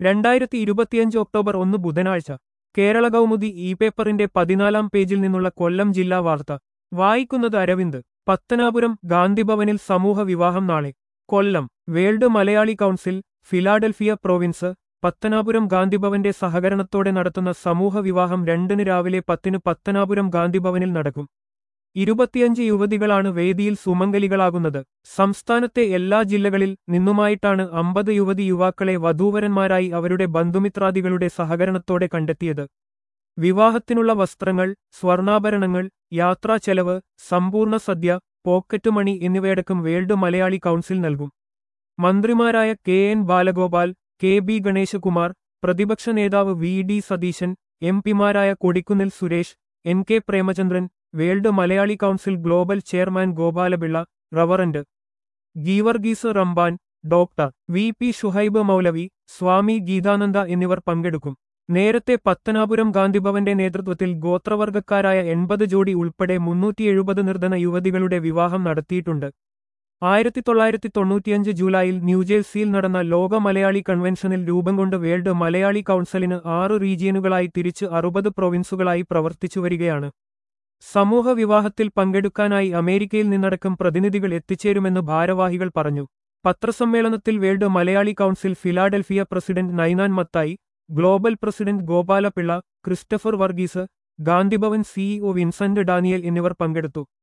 രണ്ടായിരത്തി ഇരുപത്തിയഞ്ച് ഒക്ടോബർ ഒന്ന് ബുധനാഴ്ച കേരള കൗമുദി ഇ പേപ്പറിന്റെ പതിനാലാം പേജിൽ നിന്നുള്ള കൊല്ലം ജില്ലാ വാർത്ത വായിക്കുന്നത് അരവിന്ദ് പത്തനാപുരം ഗാന്ധിഭവനിൽ സമൂഹ വിവാഹം നാളെ Kollam world Malayali council Philadelphia province Pathanapuram ഗാന്ധിഭവന്റെ സഹകരണത്തോടെ നടത്തുന്ന സമൂഹ വിവാഹം രണ്ടിന് രാവിലെ പത്തിന് പത്തനാപുരം ഗാന്ധിഭവനിൽ നടക്കും ഇരുപത്തിയഞ്ച് യുവതികളാണ് വേദിയിൽ സുമംഗലികളാകുന്നത് സംസ്ഥാനത്തെ എല്ലാ ജില്ലകളിൽ നിന്നുമായിട്ടാണ് അമ്പത് യുവതി യുവാക്കളെ വധൂവരന്മാരായി അവരുടെ ബന്ധുമിത്രാദികളുടെ സഹകരണത്തോടെ കണ്ടെത്തിയത് വിവാഹത്തിനുള്ള വസ്ത്രങ്ങൾ സ്വർണ്ണാഭരണങ്ങൾ യാത്രാ ചെലവ് സമ്പൂർണ്ണ സദ്യ പോക്കറ്റ് മണി എന്നിവയടക്കം വേൾഡ് മലയാളി കൗൺസിൽ നൽകും മന്ത്രിമാരായ K N Balagopal K B Ganeshkumar പ്രതിപക്ഷ നേതാവ് വി ഡി സതീശൻ എം പിമാരായ Kodikunnil Suresh N K Premachandran world Malayali council global chairman Gopalapillai reverend Geevarghese Ramban doctor V P Shuhaib Moulavi Swami Geethananda എന്നിവർ പങ്കെടുക്കും നേരത്തെ പത്തനാപുരം ഗാന്ധിഭവന്റെ നേതൃത്വത്തിൽ ഗോത്രവർഗക്കാരായ എൺപത് ജോഡി ഉൾപ്പെടെ മുന്നൂറ്റി എഴുപത് നിർധന യുവതികളുടെ വിവാഹം നടത്തിയിട്ടുണ്ട് ആയിരത്തി തൊള്ളായിരത്തി തൊണ്ണൂറ്റിയഞ്ച് ജൂലൈയിൽ ന്യൂജേഴ്സിയിൽ നടന്ന ലോക മലയാളി കൺവെൻഷനിൽ രൂപം കൊണ്ട് വേൾഡ് മലയാളി കൗൺസിലിന് ആറ് റീജിയനുകളായി തിരിച്ച് അറുപത് പ്രൊവിൻസുകളായി പ്രവർത്തിച്ചുവരികയാണ് സമൂഹ വിവാഹത്തിൽ പങ്കെടുക്കാനായി അമേരിക്കയിൽ നിന്നടക്കം പ്രതിനിധികൾ എത്തിച്ചേരുമെന്ന് ഭാരവാഹികൾ പറഞ്ഞു പത്രസമ്മേളനത്തിൽ world Malayali council Philadelphia president Ninan Mathai global president Gopalapillai Christopher Varghese Gandhibhavan CEO Vincent Daniel എന്നിവർ പങ്കെടുത്തു